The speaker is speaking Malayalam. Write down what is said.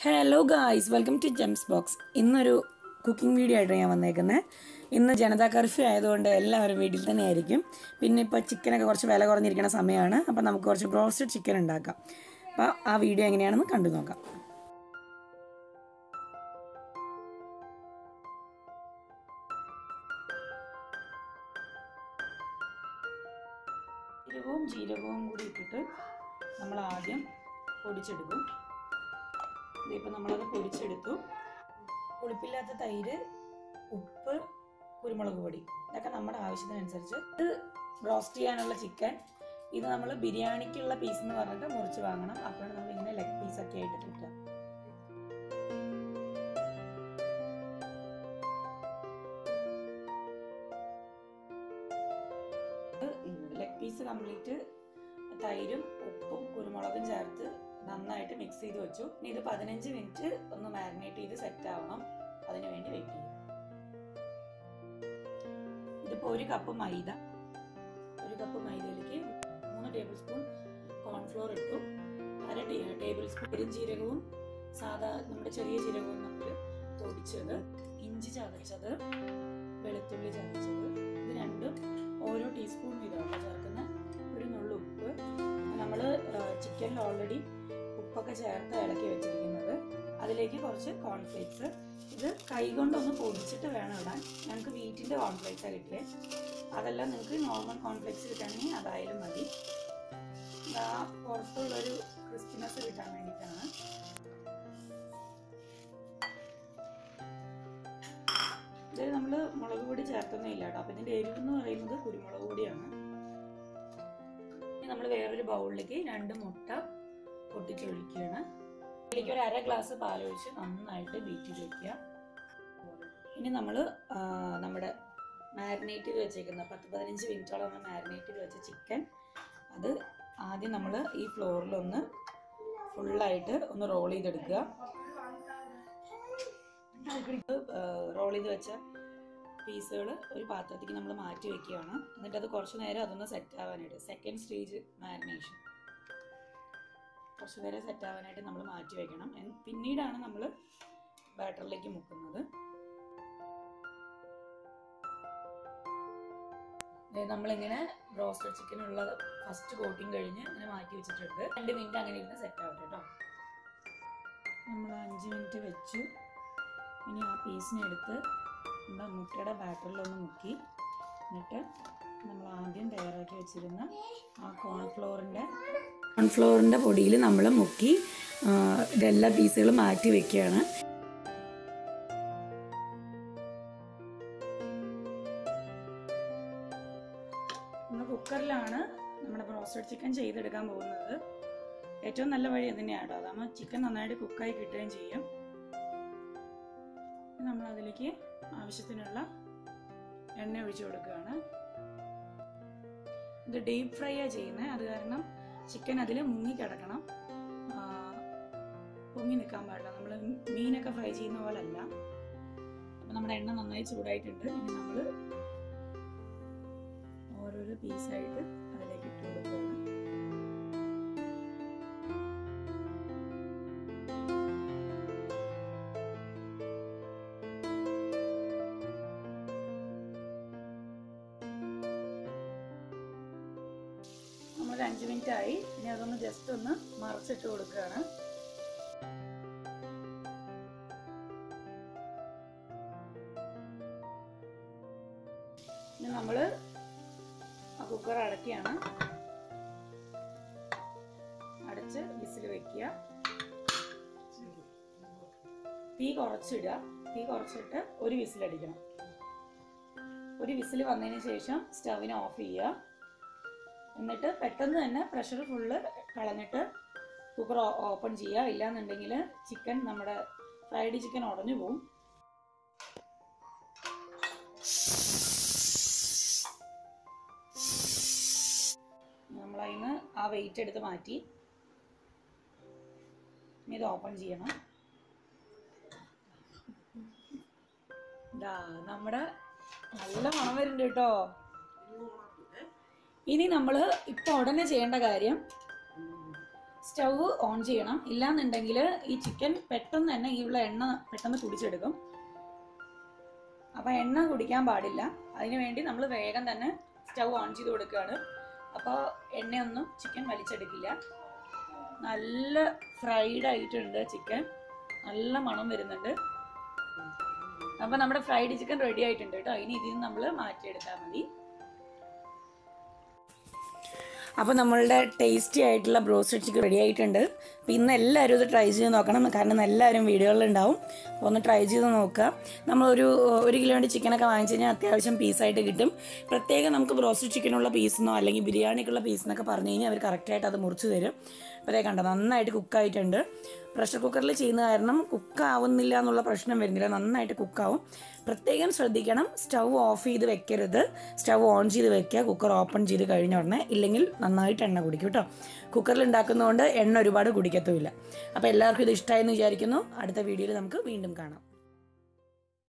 hello guys welcome to Gems Box ഇന്നൊരു കുക്കിംഗ് വീഡിയോ ആയിട്ട് ഞാൻ വന്നേക്കുന്നത് ഇന്ന് ജനതാ കർഫ്യൂ ആയതുകൊണ്ട് എല്ലാവരും വീട്ടിൽ തന്നെ ആയിരിക്കും പിന്നെ ഇപ്പോൾ ചിക്കനൊക്കെ കുറച്ച് വില കുറഞ്ഞിരിക്കുന്ന സമയമാണ് അപ്പോൾ നമുക്ക് കുറച്ച് ബ്രോസ്റ്റഡ് ചിക്കൻ ഉണ്ടാക്കാം അപ്പോൾ ആ വീഡിയോ എങ്ങനെയാണെന്ന് കണ്ടു നോക്കാം ജീരകവും ജീരകവും കൂടി ഇട്ടിട്ട് നമ്മൾ ആദ്യം പൊടിച്ചെടുക്കും ഇതിപ്പോൾ നമ്മളത് പൊടിച്ചെടുത്തു പുളിപ്പില്ലാത്ത തൈര് ഉപ്പ് കുരുമുളക് പൊടി ഇതൊക്കെ നമ്മുടെ ആവശ്യത്തിനനുസരിച്ച് ഇത് റോസ്റ്റ് ചെയ്യാനുള്ള ചിക്കൻ ഇത് നമ്മൾ ബിരിയാണിക്കുള്ള പീസ് എന്ന് പറഞ്ഞിട്ട് മുറിച്ച് വാങ്ങണം അപ്പോഴാണ് നമ്മൾ ഇങ്ങനെ ലെഗ് പീസ് ഒക്കെ ആയിട്ട് കിട്ടുക ലെഗ് പീസ് കംപ്ലീറ്റ് തൈരും ഉപ്പും കുരുമുളകും ചേർത്ത് നന്നായിട്ട് മിക്സ് ചെയ്ത് വെച്ചു ഇനി ഇത് പതിനഞ്ച് മിനിറ്റ് ഒന്ന് മാരിനേറ്റ് ചെയ്ത് സെറ്റ് ആവണം അതിനു വേണ്ടി വെയിറ്റ് ചെയ്യും ഇതിപ്പോൾ ഒരു കപ്പ് മൈദ ഒരു കപ്പ് മൈദയിലേക്ക് മൂന്ന് ടേബിൾ സ്പൂൺ കോൺഫ്ലോർ ഇട്ടു അര ടേബിൾ സ്പൂൺ പെരുംജീരകവും സാധാ നമ്മുടെ ചെറിയ ജീരകവും നമ്മൾ പൊടിച്ചത് ഇഞ്ചി ചതച്ചത് വെളുത്തുള്ളി ചതച്ചത് ഇത് രണ്ടും ഓരോ ടീസ്പൂൺ വീതമാണ് ചേർക്കുന്ന ഒരു നുള്ളു ഉപ്പ് നമ്മൾ ചിക്കനിൽ ഓൾറെഡി ഉപ്പൊക്കെ ചേർത്ത് ഇളക്കി വെച്ചിരിക്കുന്നത് അതിലേക്ക് കുറച്ച് കോൺഫ്ലേക്സ് ഇത് കൈ കൊണ്ടൊന്ന് പൊടിച്ചിട്ട് വേണം ഇടാൻ ഞങ്ങൾക്ക് വീറ്റിൻ്റെ കോൺഫ്ലേക്സാണ് കിട്ടിയത് അതല്ല നിങ്ങൾക്ക് നോർമൽ കോൺഫ്ലേക്സ് കിട്ടണമെങ്കിൽ അതായാലും മതി ആ പുറത്തുള്ളൊരു ക്രിസ്പിനെസ് കിട്ടാൻ വേണ്ടിയിട്ടാണ് ഇതിൽ നമ്മൾ മുളക് പൊടി ചേർത്തൊന്നും ഇല്ല കേട്ടോ അപ്പം ഇതിൻ്റെ എരിവ് എന്ന് പറയുന്നത് കുരുമുളക് പൊടിയാണ് ഇനി നമ്മൾ വേറൊരു ബൗളിലേക്ക് രണ്ട് മുട്ട പൊട്ടിച്ചൊഴിക്കുകയാണ് ഇതിലേക്ക് ഒരു അര ഗ്ലാസ് പാലൊഴിച്ച് നന്നായിട്ട് ബീറ്റ് ചെയ്ത് വെക്കുക ഇനി നമ്മൾ നമ്മുടെ മാരിനേറ്റ് ചെയ്ത് വെച്ചേക്കുന്ന പത്ത് പതിനഞ്ച് മിനിറ്റോളം നമ്മൾ മാരിനേറ്റ് ചെയ്ത് വെച്ച ചിക്കൻ അത് ആദ്യം നമ്മൾ ഈ ഫ്ലോറിലൊന്ന് ഫുള്ളായിട്ട് ഒന്ന് റോൾ ചെയ്തെടുക്കുക റോൾ ചെയ്ത് വെച്ച പീസുകൾ ഒരു പാത്രത്തേക്ക് നമ്മൾ മാറ്റി വെക്കുകയാണ് എന്നിട്ട് അത് കുറച്ച് നേരം അതൊന്ന് സെറ്റ് ആവാനായിട്ട് സെക്കൻഡ് സ്റ്റേജ് മാരിനേഷൻ കുറച്ച് നേരം സെറ്റ് ആവാനായിട്ട് നമ്മൾ മാറ്റി വെക്കണം പിന്നീടാണ് നമ്മൾ ബാറ്ററിലേക്ക് മുക്കുന്നത് നമ്മളിങ്ങനെ ബ്രോസ്റ്റഡ് ചിക്കൻ ഉള്ള ഫസ്റ്റ് കോട്ടിങ് കഴിഞ്ഞ് ഇങ്ങനെ മാറ്റി വെച്ചിട്ടുണ്ട് രണ്ട് മിനിറ്റ് അങ്ങനെ ഇരുന്ന് സെറ്റ് ആവട്ടെ കേട്ടോ നമ്മൾ അഞ്ച് മിനിറ്റ് വെച്ചു ഇനി ആ പീസിനെ എടുത്ത് നമ്മുടെ മുട്ടയുടെ ബാറ്ററിലൊന്ന് മുക്കി എന്നിട്ട് നമ്മൾ ആദ്യം തയ്യാറാക്കി വെച്ചിരുന്ന ആ കോൺഫ്ലോറിൻ്റെ കോൺഫ്ലോറിൻ്റെ പൊടിയിൽ നമ്മൾ മുക്കി ഇതെല്ലാ പീസുകളും മാറ്റി വെക്കുകയാണ് നമ്മൾ കുക്കറിലാണ് നമ്മുടെ ബ്രോസ്റ്റഡ് ചിക്കൻ ചെയ്തെടുക്കാൻ പോകുന്നത് ഏറ്റവും നല്ല വഴി അത് തന്നെയാണ് കേട്ടോ അതാകുമ്പോൾ ചിക്കൻ നന്നായിട്ട് കുക്കായി കിട്ടുകയും ചെയ്യും നമ്മൾ അതിലേക്ക് ആവശ്യത്തിനുള്ള എണ്ണ ഒഴിച്ചു കൊടുക്കുകയാണ് ഇത് ഡീപ്പ് ഫ്രൈ ആണ് ചെയ്യുന്നത് അത് കാരണം ചിക്കൻ അതിൽ മുങ്ങി കിടക്കണം പൊങ്ങി നിൽക്കാൻ പാടില്ല നമ്മൾ മീനൊക്കെ ഫ്രൈ ചെയ്യുന്ന പോലെ അല്ല അപ്പം നമ്മുടെ എണ്ണ നന്നായി ചൂടായിട്ടുണ്ട് ഇനി നമ്മൾ ഓരോരോ പീസായിട്ട് അതിലേക്ക് ഇട്ട് കൊടുക്കുകയാണ് നമ്മൾ അഞ്ച് മിനിറ്റ് ആയി ഇനി അതൊന്ന് ജസ്റ്റ് ഒന്ന് മറച്ചിട്ട് കൊടുക്കുകയാണ് ഇനി നമ്മൾ ആ കുക്കർ അടക്കിയാണ് അടച്ച് വിസിൽ വെക്കുക തീ കുറച്ചിടുക തീ കുറച്ചിട്ട് ഒരു വിസിലടിക്കണം ഒരു വിസിൽ വന്നതിന് ശേഷം സ്റ്റവിനെ ഓഫ് ചെയ്യുക എന്നിട്ട് പെട്ടെന്ന് തന്നെ പ്രഷർ ഫുള്ള് കളഞ്ഞിട്ട് കുക്കർ ഓപ്പൺ ചെയ്യുക ഇല്ലാന്നുണ്ടെങ്കിൽ ചിക്കൻ നമ്മുടെ ഫ്രൈഡ് ചിക്കൻ ഉടഞ്ഞു പോവും നമ്മളതിന് ആ വെയിറ്റ് എടുത്ത് മാറ്റി ഇനി ഇത് ഓപ്പൺ ചെയ്യണം ഇതാ നമ്മുടെ നല്ല മണം വരുന്നുണ്ട് കേട്ടോ ഇനി നമ്മൾ ഇപ്പൊ ഉടനെ ചെയ്യേണ്ട കാര്യം സ്റ്റവ് ഓൺ ചെയ്യണം ഇല്ലാന്നുണ്ടെങ്കിൽ ഈ ചിക്കൻ പെട്ടെന്ന് തന്നെ ഈ ഉള്ള എണ്ണ പെട്ടെന്ന് കുടിച്ചെടുക്കും അപ്പോൾ എണ്ണ കുടിക്കാൻ പാടില്ല അതിന് വേണ്ടി നമ്മൾ വേഗം തന്നെ സ്റ്റവ് ഓൺ ചെയ്ത് കൊടുക്കുകയാണ് അപ്പോൾ എണ്ണയൊന്നും ചിക്കൻ വലിച്ചെടുക്കില്ല നല്ല ഫ്രൈഡ് ആയിട്ടുണ്ട് ചിക്കൻ നല്ല മണം വരുന്നുണ്ട് അപ്പോൾ നമ്മുടെ ഫ്രൈഡ് ചിക്കൻ റെഡി ആയിട്ടുണ്ട് കേട്ടോ ഇനി ഇതിൽ നിന്ന് നമ്മൾ മാറ്റിയെടുത്താൽ മതി അപ്പോൾ നമ്മളുടെ ടേസ്റ്റി ആയിട്ടുള്ള ബ്രോസ്റ്റഡ് ചിക്കൻ റെഡി ആയിട്ടുണ്ട് അപ്പോൾ ഇന്ന് എല്ലാവരും ഇത് ട്രൈ ചെയ്ത് നോക്കണം കാരണം എല്ലാവരും വീഡിയോകളിലുണ്ടാവും അപ്പോൾ ഒന്ന് ട്രൈ ചെയ്ത് നോക്കുക നമ്മളൊരു ഒരു കിലോയുടെ ചിക്കനൊക്കെ വാങ്ങിച്ചു കഴിഞ്ഞാൽ അത്യാവശ്യം പീസായിട്ട് കിട്ടും പ്രത്യേകം നമുക്ക് ബ്രോസ്റ്റഡ് ചിക്കനുള്ള പീസെന്നോ അല്ലെങ്കിൽ ബിരിയാണിക്കുള്ള പീസെന്നൊക്കെ പറഞ്ഞു കഴിഞ്ഞാൽ അവർ കറക്റ്റായിട്ട് അത് മുറിച്ച് തരും അപ്പോൾ അതേ കണ്ടോ നന്നായിട്ട് കുക്കായിട്ടുണ്ട് പ്രഷർ കുക്കറിൽ ചെയ്യുന്ന കാരണം കുക്കാവുന്നില്ല എന്നുള്ള പ്രശ്നം വരുന്നില്ല നന്നായിട്ട് കുക്കാവും പ്രത്യേകം ശ്രദ്ധിക്കണം സ്റ്റൗ ഓഫ് ചെയ്ത് വെക്കരുത് സ്റ്റൗ ഓൺ ചെയ്ത് വെക്കുക കുക്കർ ഓപ്പൺ ചെയ്ത് കഴിഞ്ഞ ഉടനെ ഇല്ലെങ്കിൽ നന്നായിട്ട് എണ്ണ കുടിക്കും കേട്ടോ കുക്കറിൽ ഉണ്ടാക്കുന്നതുകൊണ്ട് എണ്ണ ഒരുപാട് കുടിക്കത്തുമില്ല അപ്പോൾ എല്ലാവർക്കും ഇത് ഇഷ്ടമായെന്ന് വിചാരിക്കുന്നു അടുത്ത വീഡിയോയിൽ നമുക്ക് വീണ്ടും കാണാം